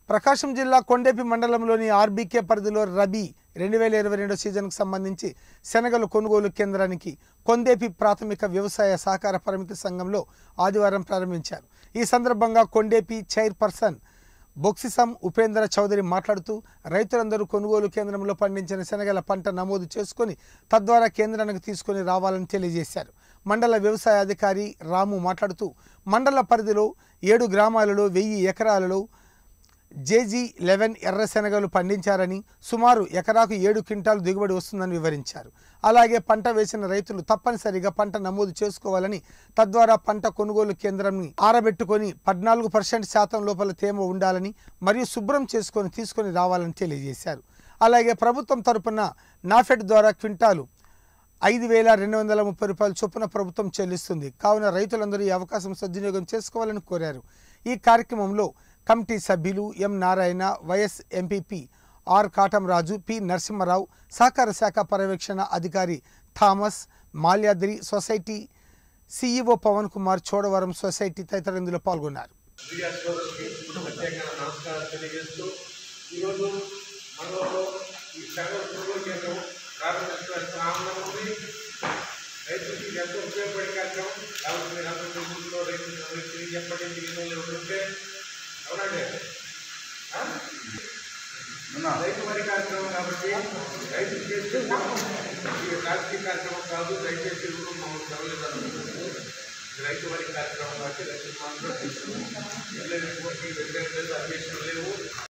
ప్రకాశం జిల్లా కొండేపి మండలంలోని ఆర్బీకే పరిధిలో రబీ రెండు వేల ఇరవై రెండు సీజన్కు సంబంధించి శనగలు కొనుగోలు కేంద్రానికి కొండేపి ప్రాథమిక వ్యవసాయ సహకార పరిమితి సంఘంలో ఆదివారం ప్రారంభించారు ఈ సందర్భంగా కొండేపి చైర్పర్సన్ బొక్సిసం ఉపేంద్ర చౌదరి మాట్లాడుతూ రైతులందరూ కొనుగోలు కేంద్రంలో పండించిన శనగల పంట నమోదు చేసుకొని తద్వారా కేంద్రానికి తీసుకొని రావాలని తెలియజేశారు మండల వ్యవసాయ అధికారి రాము మాట్లాడుతూ మండల పరిధిలో ఏడు గ్రామాలలో వెయ్యి ఎకరాలలో జేజీ లెవెన్ ఎర్ర శనగలు పండించారని సుమారు ఎకరాకు ఏడు క్వింటాలు దిగుబడి వస్తుందని వివరించారు అలాగే పంట వేసిన రైతులు తప్పనిసరిగా పంట నమోదు చేసుకోవాలని తద్వారా పంట కొనుగోలు కేంద్రంని ఆరబెట్టుకొని పద్నాలుగు పర్సెంట్ శాతం లోపల తేమ ఉండాలని మరియు శుభ్రం చేసుకొని తీసుకొని రావాలని తెలియజేశారు అలాగే ప్రభుత్వం తరపున నాఫెడ్ ద్వారా క్వింటాలు ఐదు వేల రెండు వందల ముప్పై రూపాయల చొప్పున ప్రభుత్వం చెల్లిస్తుంది కావున రైతులందరూ ఈ అవకాశం సద్వినియోగం చేసుకోవాలని కోరారు ఈ కార్యక్రమంలో కమిటీ సభ్యులు M Narayana vice MPP R Katamraju P Narasimharao సహకార శాఖ పర్యవేక్షణ అధికారి Thomas Malyadri society CEO Pavan Kumar Chodavaram society తదితరులు ఇందులో పాల్గొన్నారు మీడియా సోదరులకి ప్రత్యేకంగా నమస్కారాలు తెలియజేస్తూ ఈరోజు మనలో ఈ శనగల కొనుగోలు కేంద్రం ప్రారంభించడానికి ఆనందం ఉంది రైతులకి ఇది ఎంతో ఉపయోగపడే కార్యక్రమం కాబట్టి మీరు అందరూ ముందులో రైతులు తెలియజెప్పండి దీనిలో ఉంటే అవునండి ఆ? రైతు వరి కార్యక్రమం కాబట్టి రైతు చేసే ఈ రాజకీయ కార్యక్రమం కాదు దయచేసి ఎవరు మమ్మల్ని చదవలేదు ఇది రైతు వరి కార్యక్రమం కాబట్టి రైతులు మాత్రం ఎటువంటి వ్యతిరేకతలు అభ్యర్థులు లేవు